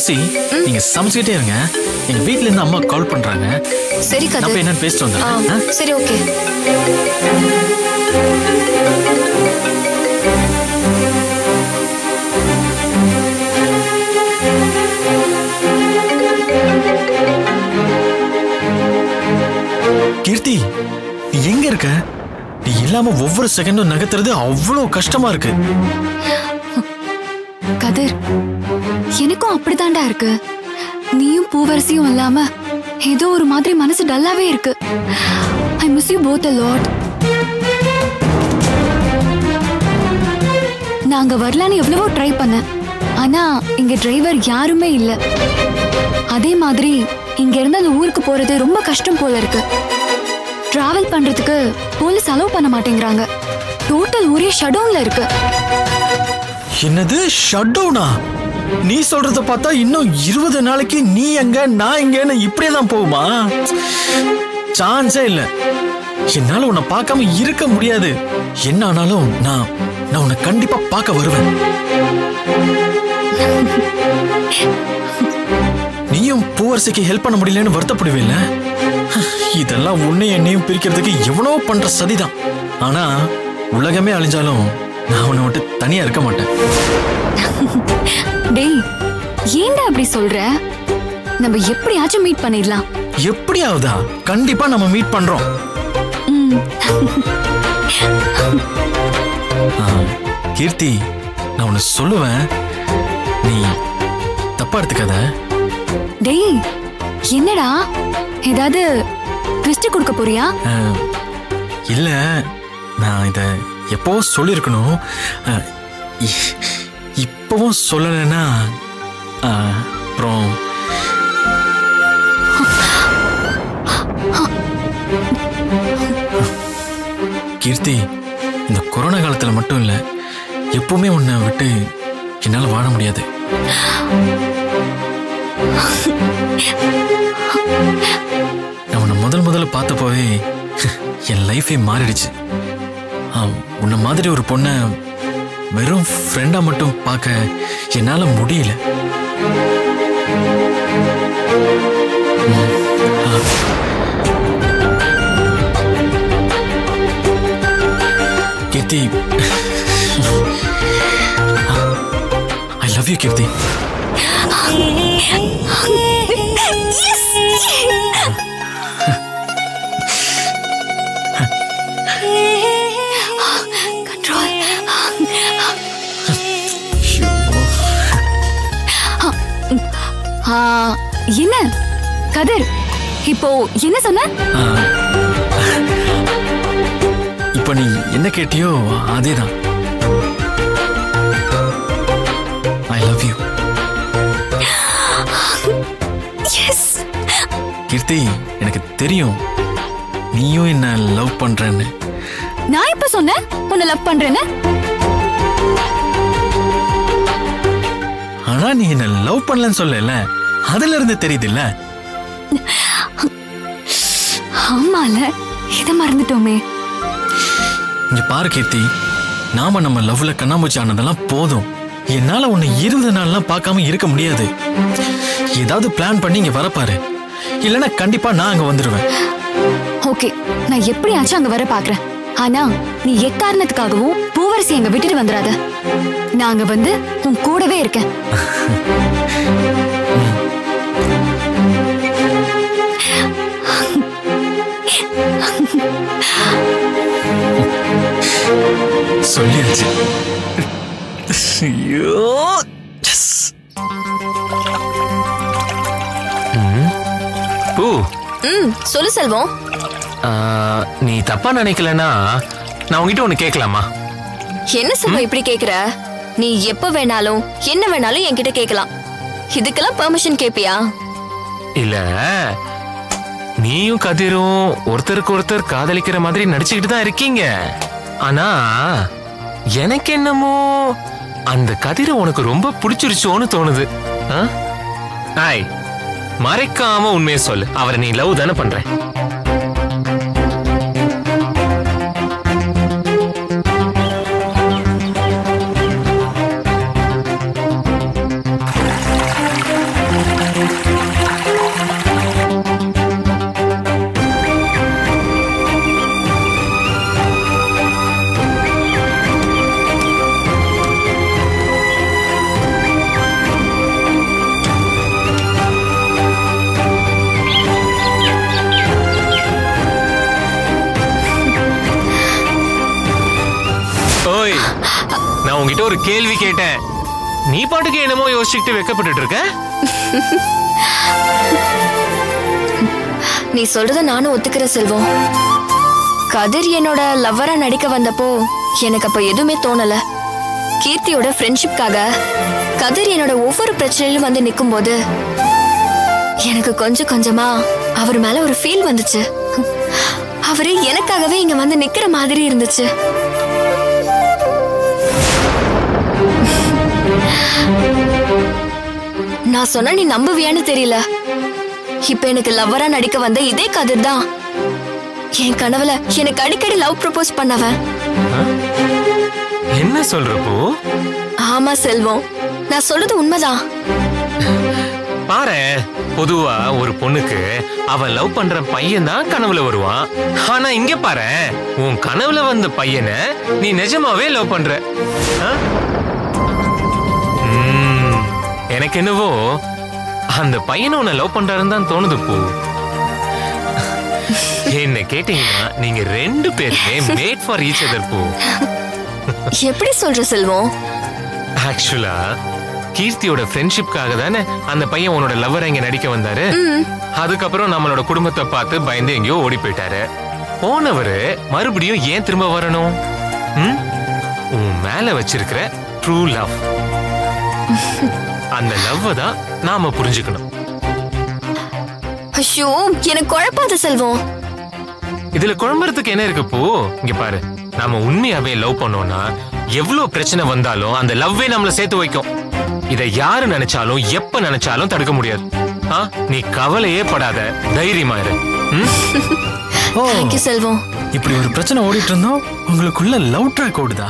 துளசி நீங்க சமைச்சுக்கிட்டே இருங்க எங்க வீட்ல இருந்து அம்மா கால் பண்றாங்க சரி நான் போய் கதிர் என்னன்னு பேசிட்டு ஆ, வந்துடுறேன் ஆ? சரி ஓகே கீர்த்தி நீ எங்க இருக்க நீ இல்லாம ஒவ்வொரு செகண்டும் நகர்த்துறது அவ்வளவு கஷ்டமா இருக்கு கதிர் எனக்கும் அப்படித்தான்டா இருக்கு நீயும் பூவரசியும் இல்லாம ஏதோ ஒரு மாதிரி மனசு டல்லாவே இருக்கு I miss you both a lot நாங்க வரலான்னு எவ்வளவோ ட்ரை பண்ணேன் ஆனா இங்க டிரைவர் யாருமே இல்ல அதே மாதிரி இங்க இருந்து அந்த ஊருக்கு போறது ரொம்ப கஷ்டம் போல இருக்கு டிராவல் பண்றதுக்கு போலீஸ் அலோவ் பண்ண மாட்டேங்கிறாங்க டோட்டல் ஊரே ஷடவுன்ல இருக்கு என்னது ஷட் டவுனா நீ சொல்றத பார்த்தா இன்னும் இருபது நாளைக்கு நீ எங்க நான் எங்கன்னு இப்படியே தான் போகுமா சான்ஸே இல்ல என்னால உன்னை பார்க்காம இருக்க முடியாது என்ன ஆனாலும் நான் நான் உன்னை கண்டிப்பா பார்க்க வருவேன் நீயும் பூவரசிக்கு ஹெல்ப் பண்ண முடியலன்னு வருத்தப்படுவேல இதெல்லாம் உன்னை என்னையும் பிரிக்கிறதுக்கு எவ்வளோ பண்ற சதிதான் ஆனா உலகமே அழிஞ்சாலும் நான் உன்னை விட்டு தனியா இருக்க மாட்டேன் டேய் ஏன்டா அப்படி சொல்ற நம்ம எப்படியாச்சும் மீட் பண்ணிடலாம் எப்படியாவதா கண்டிப்பா நம்ம மீட் பண்றோம் ம், ஆ, கீர்த்தி நான் உன்னை சொல்லுவேன் நீ தப்பா எடுத்துக்காத டேய் என்னடா ஏதாவது ட்விஸ்ட் கொடுக்க போறியா ஆ, இல்ல நான் இத எப்போ சொல்லியிருக்கணும் ஆ, இ- இப்பவும் சொல்லலைன்னா ஆ, அப்புறம் கீர்த்தி இந்த கொரோனா காலத்துல மட்டும் இல்ல எப்பவுமே உன்னை விட்டு என்னால வாழ முடியாது நான் உன்னை முதல் முதல்ல பார்த்தப்போவே என் லைஃபே மாறிடுச்சு ஆ, உன்னை மாதிரி ஒரு பொண்ணை வெறும் ஃப்ரெண்டா மட்டும் பார்க்க என்னால முடியல ம், ஆ. Keerthi I love you Keerthi control என்ன கதிர் இப்போ என்ன சொன்ன ஆ. இப்போ நீ என்ன கேட்டியோ அதேதான் I love you yes Keerthi எனக்கு தெரியும் நீயும் என்ன லவ் பண்றேன்னு நான் இப்ப சொன்னேன் உன்னை லவ் பண்றேன்னு ஆனா நீ என்ன லவ் பண்ணலன்னு சொல்லல அதுல இருந்து தெரியுதுல்ல ஆமால இதை மறந்துட்டோமே இங்க பாரு கீர்த்தி நாம நம்ம லவ்ல கண்ணாமூச்சி ஆனதெல்லாம் போதும் என்னால உன்னை இருபது நாள்லாம் பார்க்காம இருக்க முடியாது ஏதாவது பிளான் பண்ணி இங்க வரப்பாரு இல்லைன்னா கண்டிப்பா நான் அங்க வந்துடுவேன் ஓகே நான் எப்படியாச்சும் அங்க வர பாக்குறேன் ஆனா நீ எக்காரணத்துக்காகவும் பூவரசி எங்க விட்டுட்டு வந்துடாத நாங்க வந்து உன் கூடவே இருக்கேன் சொல்லியாச்சு ஐயோ yes. பூ ம் சொல்லு செல்வம் ஆ, நீ தப்பா நினைக்கலனா நான் உங்ககிட்ட ஒண்ணு கேட்கலாமா என்ன செல்வம் இப்படி கேக்குற நீ எப்ப வேணாலும் என்ன வேணாலும் என்கிட்ட கேட்கலாம் இதுக்கெல்லாம் பெர்மிஷன் கேப்பியா இல்ல நீயும் கதிரும் ஒருத்தருக்கு ஒருத்தர் காதலிக்கிற மாதிரி நடிச்சுக்கிட்டு தான் இருக்கீங்க ஆனா எனக்கு என்னமோ அந்த கதிரை உனக்கு ரொம்ப பிடிச்சிருச்சோன்னு தோணுது ஆ? ஆய் மறைக்காம உண்மையை சொல்லு அவரை நீ லவ் தானே பண்ற உன்கிட்ட ஒரு கேள்வி கேட்டேன் நீ பாட்டுக்கு என்னமோ யோசிச்சுக்கிட்டு வெக்கப்பட்டுட்டு இருக்க நீ சொல்றத நானும் ஒத்துக்கிற செல்வம் கதிர் என்னோட லவ்வரா நடிக்க வந்தப்போ எனக்கு அப்ப எதுவுமே தோணல கீர்த்தியோட ஃப்ரெண்ட்ஷிப்காக கதிர் என்னோட ஒவ்வொரு பிரச்சனையிலும் வந்து நிக்கும்போது எனக்கு கொஞ்சம் கொஞ்சமா அவர் மேல ஒரு ஃபீல் வந்துச்சு அவரு எனக்காகவே இங்க வந்து நிக்கிற மாதிரி இருந்துச்சு நான் சொன்னா நீ நம்புவியான்னு தெரியல இப்ப எனக்கு லவ்வரா நடிக்க வந்த இதே கதிர் தான் என் கனவுல எனக்கு அடிக்கடி லவ் ப்ரப்போஸ் பண்ணவன் என்ன சொல்றப்போ ஆமா செல்வம் நான் சொல்றது உண்மைதான் பாரு பொதுவா ஒரு பொண்ணுக்கு அவன் லவ் பண்ற பையன் தான் கனவுல வருவான் ஆனா இங்க பாரு உன் கனவுல வந்த பையனை நீ நிஜமாவே லவ் பண்ற ஆ? ம், எனக்கு என்னவோ அந்த பையனை உன்னை லவ் பண்றாருன்னு தான் தோணுது பூ என்ன கேட்டீங்கன்னா நீங்க ரெண்டு பேருமே மேட் ஃபார் ஈச் அதர் பூ எப்படி சொல்ற செல்வம் ஆக்சுவலா கீர்த்தியோட ஃப்ரெண்ட்ஷிப்காக தானே அந்த பையன் உன்னோட லவ்வர் இங்க நடிக்க வந்தாரு அதுக்கப்புறம் நம்மளோட குடும்பத்தை பார்த்து பயந்து எங்கேயோ ஓடி போயிட்டாரு போனவரு மறுபடியும் ஏன் திரும்ப வரணும் ம்? உன் மேல வச்சிருக்கிற ட்ரூ லவ் அந்த லவ் தான் நாம புரிஞ்சுக்கணும் ஐயோ எனக்கு குழப்பாத செல்வம் இதுல குழம்புறதுக்கு என்ன இருக்கு பூ இங்க பாரு நாம உண்மையாவே லவ் பண்ணோம்னா எவ்வளவு பிரச்சனை வந்தாலும் அந்த லவ்வே நம்மள சேர்த்து வைக்கும் இத யாரு நினைச்சாலும் எப்ப நினைச்சாலும் தடுக்க முடியாது ஆ நீ கவலையே படாத தைரியமா இரு ம்? ஓ தேங்க்யூ செல்வம் இப்படி ஒரு பிரச்சனை ஓடிட்டு இருந்தோம் உங்களுக்குள்ள லவ் ட்ராக் ஓடுதா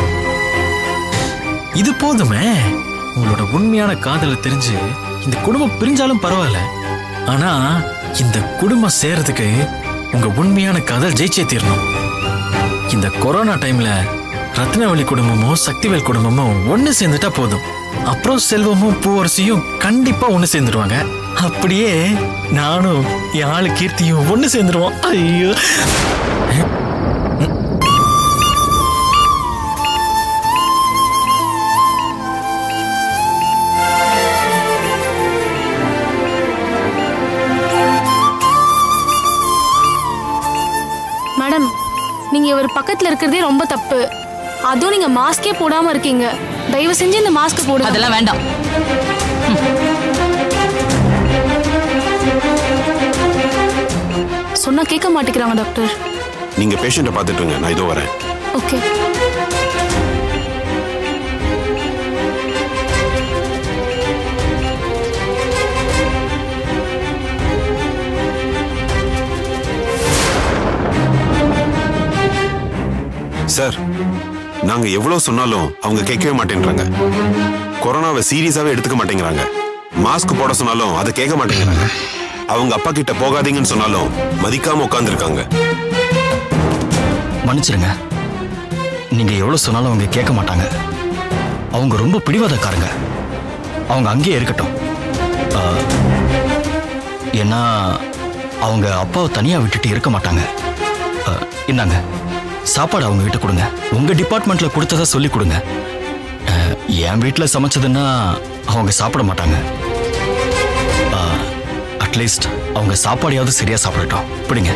இது போதுமே உங்களோட உண்மையான காதலை தெரிஞ்சு இந்த குடும்பம் பிரிஞ்சாலும் பரவாயில்ல ஆனா இந்த குடும்பம் சேர்றதுக்கு உங்க உண்மையான காதல் ஜெயிச்சே தீரணும் இந்த கொரோனா டைம்ல ரத்னவழி குடும்பமும் சக்திவேல் குடும்பமும் ஒண்ணு சேர்ந்துட்டா போதும் அப்புறம் செல்வமும் பூவரசியும் கண்டிப்பா ஒண்ணு சேர்ந்துடுவாங்க அப்படியே நானும் என் ஆளு கீர்த்தியும் ஒண்ணு சேர்ந்துருவோம் ஐயோ மேடம் நீங்க இவர் பக்கத்துல இருக்கிறதே ரொம்ப தப்பு அதுவும் நீங்க மாஸ்கே போடாம இருக்கீங்க தயவு செஞ்சு இந்த மாஸ்க் போடுங்க அதெல்லாம் வேண்டாம் சொன்னா கேட்க மாட்டேங்கிறாங்க டாக்டர் நீங்க பேஷண்ட்டை பார்த்துட்டு இருங்க நான் இதோ வரேன் ஓகே சார் நாங்க எவ்வளவு சொன்னாலும் அவங்க கேட்கவே மாட்டேன்றாங்க கொரோனாவை சீரியஸாவே எடுத்துக்க மாட்டேங்கிறாங்க மாஸ்க் போட சொன்னாலும் அதை கேட்க மாட்டேங்கிறாங்க அவங்க அப்பா கிட்ட போகாதீங்கன்னு சொன்னாலும் மதிக்காம உட்காந்துருக்காங்க மன்னிச்சிருங்க நீங்க எவ்வளவு சொன்னாலும் அவங்க கேட்க மாட்டாங்க அவங்க ரொம்ப பிடிவாதக்காரங்க அவங்க அங்கேயே இருக்கட்டும் ஆ, ஏன்னா அவங்க அப்பாவை தனியா விட்டுட்டு இருக்க மாட்டாங்க ஆ, இந்தாங்க சாப்பாடு அவங்க கிட்ட கொடுங்க உங்க டிபார்ட்மெண்ட்ல கொடுத்ததா சொல்லி கொடுங்க ஆ, என் வீட்டுல சமைச்சதுன்னா அவங்க சாப்பிட மாட்டாங்க அட்லீஸ்ட் அவங்க சாப்பாடையாவது சரியா சாப்பிடட்டும் பிடிங்க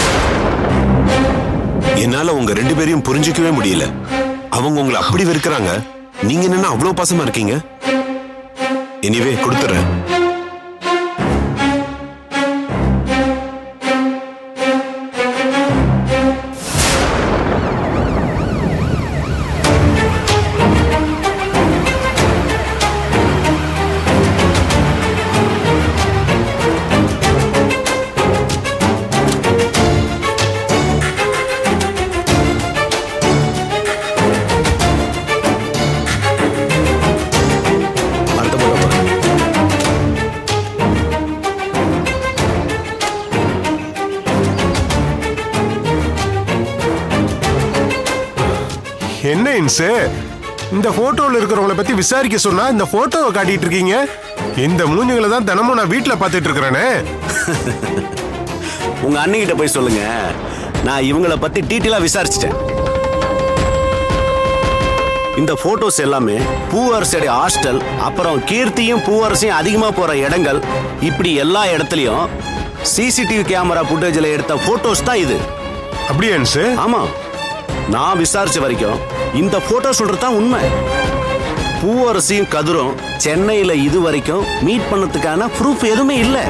என்னால உங்க ரெண்டு பேரையும் புரிஞ்சுக்கவே முடியல அவங்க உங்களை அப்படி வெறுக்கிறாங்க நீங்க என்னன்னா அவ்வளவு பாசமா இருக்கீங்க எனிவே கொடுத்துறேன் அடுத்த முறை பாருங்க. என்ன இன்சு இந்த போட்டோல இருக்கிறவங்கள பத்தி விசாரிக்க சொன்னா இந்த போட்டோவை காட்டிட்டு இருக்கீங்க இந்த மூஞ்சுகளை தான் தினமும் நான் வீட்டுல பார்த்துட்டு இருக்கிறேனே உங்க அண்ணிகிட்ட போய் சொல்லுங்க நான் இவங்கள பத்தி டீட்டெயிலா விசாரிச்சிட்டேன் இந்த போட்டோஸ் எல்லாமே பூவரசோட ஹாஸ்டல் அப்புறம் கீர்த்தியும் பூவரசையும் அதிகமா போற இடங்கள் இப்படி எல்லா இடத்துலயும் சிசிடிவி கேமரா ஃபுட்டேஜில் எடுத்த போட்டோஸ் தான் இது அப்படியா சார் ஆமா நான் விசாரிச்ச வரைக்கும் இந்த போட்டோ சொல்றது தான் உண்மை பூவரசியும் கதிரும் சென்னையில இது வரைக்கும் மீட் பண்ணதுக்கான ப்ரூஃப் எதுவுமே இல்லை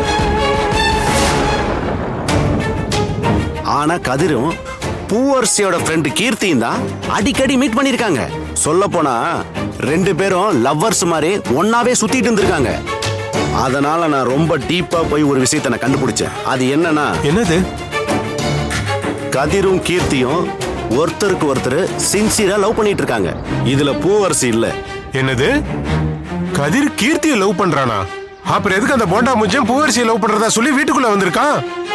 ஆனா கதிரும் பூவரசியோட ஃப்ரெண்டு கீர்த்தியும் தான் அடிக்கடி மீட் பண்ணிருக்காங்க சொல்ல போனா ரெண்டு பேரும் லவ்வர்ஸ் மாதிரி ஒன்னாவே சுத்திட்டு இருந்திருக்காங்க அதனால நான் ரொம்ப டீப்பா போய் ஒரு விஷயத்தை நான் கண்டுபிடிச்சேன் அது என்னன்னா என்னது கதிரும் கீர்த்தியும் ஒருத்தருக்கு ஒருத்தர் சின்சியரா லவ் பண்ணிட்டு இருக்காங்க இதுல பூவரசி இல்ல என்னது கதிர் கீர்த்தியை லவ் பண்றானா அப்புறம் எதுக்கு அந்த போண்டா முஜம் பூவரசியை லவ் பண்றதா சொல்லி வீட்டுக்குள்ள வந்திருக்கான்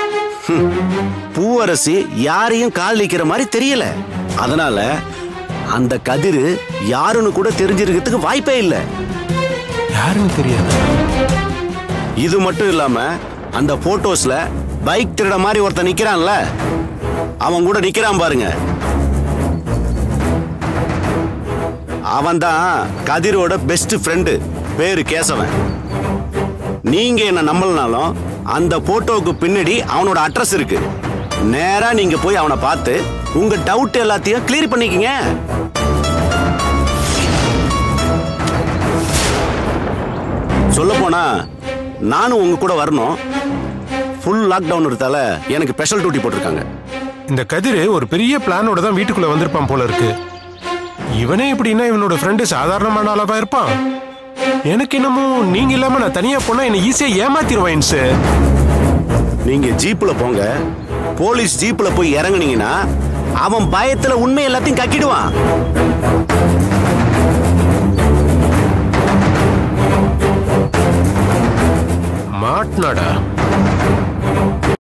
பூவரசி யாரையும் கால் நிக்கிற மாதிரி தெரியல அதனால அந்த கதிர் யாருன்னு கூட தெரிஞ்சிருக்கிறதுக்கு வாய்ப்பே இல்லை யாருன்னு தெரியாது இது மட்டும் இல்லாம அந்த போட்டோஸ்ல பைக் திருட மாதிரி ஒருத்தன் நிக்கிறான்ல அவன் கூட நிக்கிறான் பாருங்க அவன் தான் கதிரோட பெஸ்ட் ஃப்ரெண்டு பேரு கேசவன் நீங்க என்ன நம்பலனாலும் அந்த போட்டோவுக்கு பின்னாடி அவனோட அட்ரஸ் இருக்கு நேரா நீங்க போய் அவனை பார்த்து உங்க டவுட் எல்லாத்தையும் கிளியர் பண்ணிக்கங்க சொல்ல போனா நானும் உங்க கூட வரணும் ஃபுல் லாக்டவுன் இருத்தால எனக்கு ஸ்பெஷல் டியூட்டி போட்டிருக்காங்க இந்த கதிர் ஒரு பெரிய பிளானோட தான் வீட்டுக்குள்ள வந்திருப்பான் போல இருக்கு இவனே இப்படின்னா இவனோட ஃப்ரெண்டு சாதாரணமான அளவா இருப்பான் எனக்கு என்னமோ நீங்க இல்லாம நான் தனியா போனா என்ன ஈஸியா ஏமாத்திருவான் சார் நீங்க ஜீப்ல போங்க போலீஸ் ஜீப்ல போய் இறங்குனீங்கன்னா அவன் பயத்துல உண்மை எல்லாத்தையும் கக்கிடுவான் மாட்னாடா